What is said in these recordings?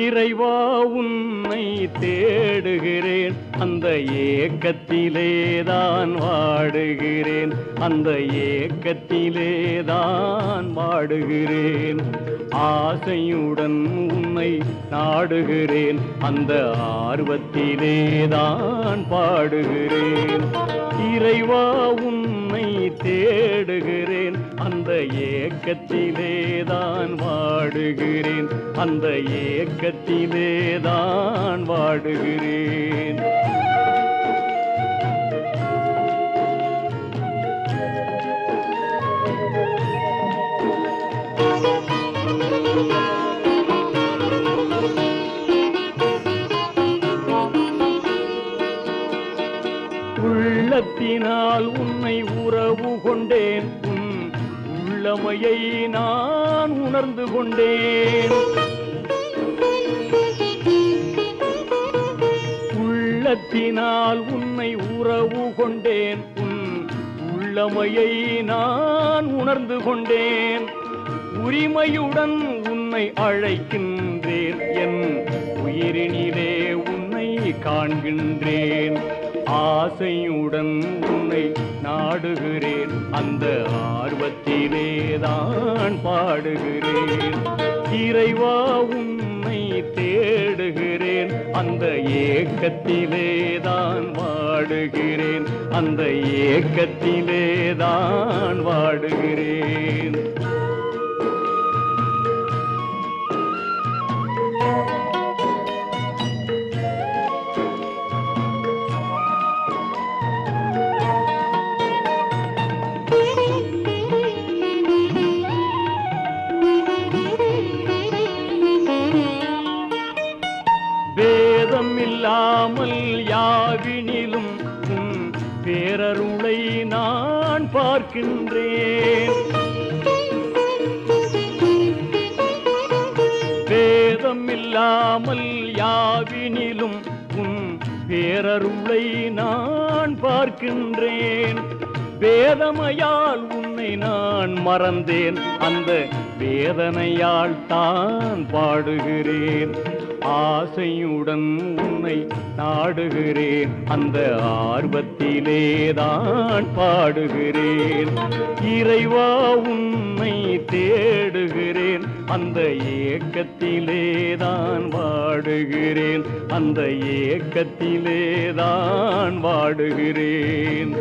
இறைவா உன்னை தேடுகிறேன் அந்த ஏக்கத்திலேதான் வாடுகிறேன் அந்த ஏக்கத்திலேதான் வாடுகிறேன் ஆசையுடன் உன்னை நாடுகிறேன் அந்த ஆர்வத்திலேதான் பாடுகிறேன் இறைவா உன்னை தேடுகிறேன் அந்த ஏக்கத்திலேதான் வாடுகிறேன் அந்த ஏக்கத்திலேதான் வாடுகிறேன் உள்ளத்தினால் உன்னை உறவு கொண்டேன் உன் உள்ளமையை நான் உணர்ந்து கொண்டேன் உள்ளத்தினால் உன்னை உறவு கொண்டேன் உன் உள்ளமையை நான் உணர்ந்து கொண்டேன் உரிமையுடன் உன்னை அழைக்கின்றேன் என் உயிரினிலே உன்னை காண்கின்றேன் ஆசையுடன் உன்னை நாடுகிறேன் அந்த ஆர்வத்திலே தான் பாடுகிறேன் இறைவா உன்னை தேடுகிறேன் அந்த ஏக்கத்திலே தான் வாடுகிறேன் அந்த ஏக்கத்திலே தான் வாடுகிறேன் வேதம் இல்லாமல் யாவினிலும் உன் பேரருளை நான் பார்க்கின்றேன் வேதம் இல்லாமல் யாவினிலும் உன் பேரருளை நான் பார்க்கின்றேன் வேதமையால் உன்னை நான் மறந்தேன் அந்த வேதனையால் தான் பாடுகிறேன் ஆசையுடன் உன்னை நாடுகிறேன் அந்த ஆர்வத்திலே தான் பாடுகிறேன் இறைவா உன்னை தேடுகிறேன் அந்த ஏக்கத்திலே தான் வாடுகிறேன் அந்த ஏக்கத்திலே தான் வாடுகிறேன்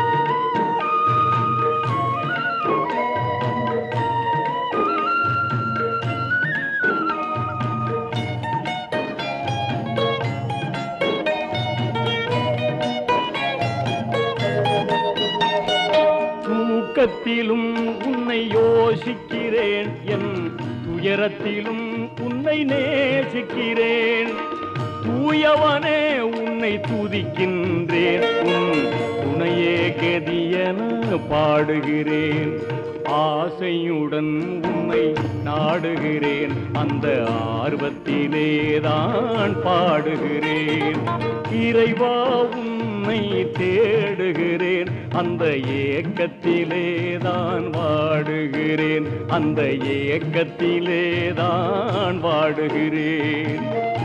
தூக்கத்திலும் உன்னை யோசிக்கிறேன் என் துயரத்திலும் உன்னை நேசிக்கிறேன் தூயவனே உன்னை துதிக்கின்றேன் உன் துணையே கெதியென பாடுகிறேன் ஆசையுடன் உன்னை நாடுகிறேன் அந்த ஆர்வத்திலே தான் பாடுகிறேன் இறைவா உன்னை தேடுகிறேன் அந்த ஏக்கத்திலே தான் வாடுகிறேன் அந்த ஏக்கத்திலே தான் வாடுகிறேன்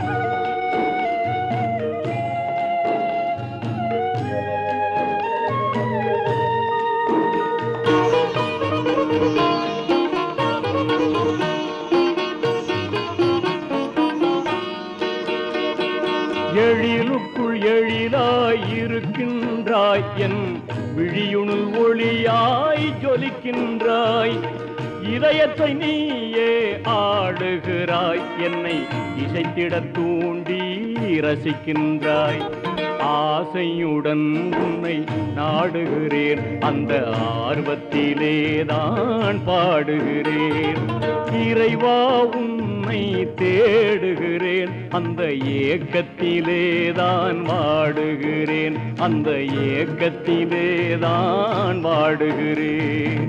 எழிலுக்குள் எழிலாய் இருக்கின்றாய் என் விழியுணுள் ஒளியாய் ஜொலிக்கின்றாய் இதயத்தை நீயே ஆடுகிறாய் என்னை இசைத்திட தூண்டி ரசிக்கின்றாய் ஆசையுடன் உன்னை நாடுகிறேன் அந்த ஆர்வத்திலே தான் பாடுகிறேன் இறைவா உன்னை தேடுகிறேன் அந்த ஏக்கத்திலே தான் வாடுகிறேன் அந்த ஏக்கத்திலே தான் வாடுகிறேன்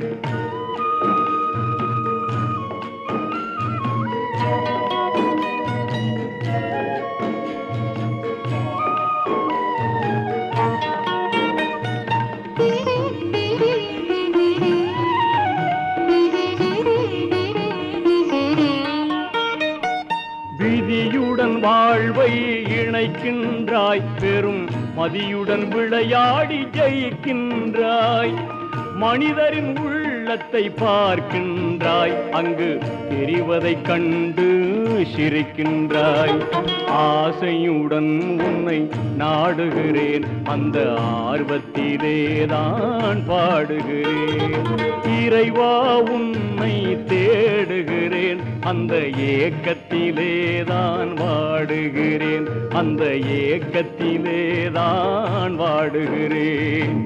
வாழ்வை இணைக்கின்றாய் பெரும் மதியுடன் விளையாடி ஜெயிக்கின்றாய் மனிதரின் உள்ளத்தை பார்க்கின்றாய் அங்கு தெரிவதைக் கண்டு சிரிக்கின்றாய் ஆசையுடன் உன்னை நாடுகிறேன் அந்த ஆர்வத்திலேதான் பாடுகிறேன் இறைவா உன்னை தேடுகிறேன் அந்த ஏக்கத்திலேதான் வாடுகிறேன் அந்த ஏக்கத்திலேதான் வாடுகிறேன்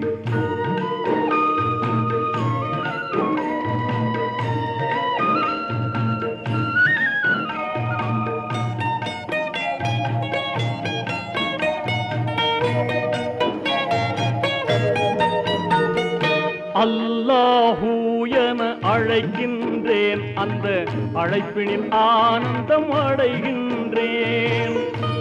அல்லாஹூ என அழைக்கின்றேன் அந்த அழைப்பினில் ஆனந்தம் அடைகின்றேன்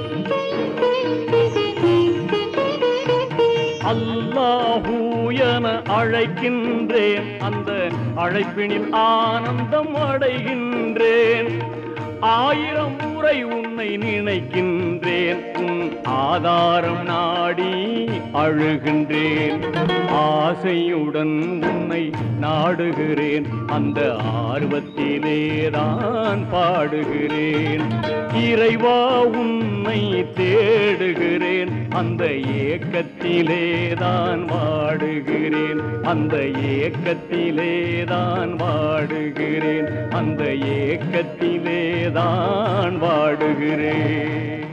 அல்லாஹூ என அழைக்கின்றேன் அந்த அழைப்பினில் ஆனந்தம் அடைகின்றேன் ஆயிரம் முறை உன்னை நினைக்கின்றேன் உன் ஆதாரம் நாடி அழுகின்றேன் ஆசையுடன் உன்னை நாடுகிறேன் அந்த ஆர்வத்திலேதான் பாடுகிறேன் இறைவா உன்னை தேடுகிறேன் அந்த ஏக்கத்திலேதான் வாடுகிறேன் அந்த ஏக்கத்திலேதான் வாடுகிறேன் அந்த ஏக்கத்திலேதான் வாடுகிறேன்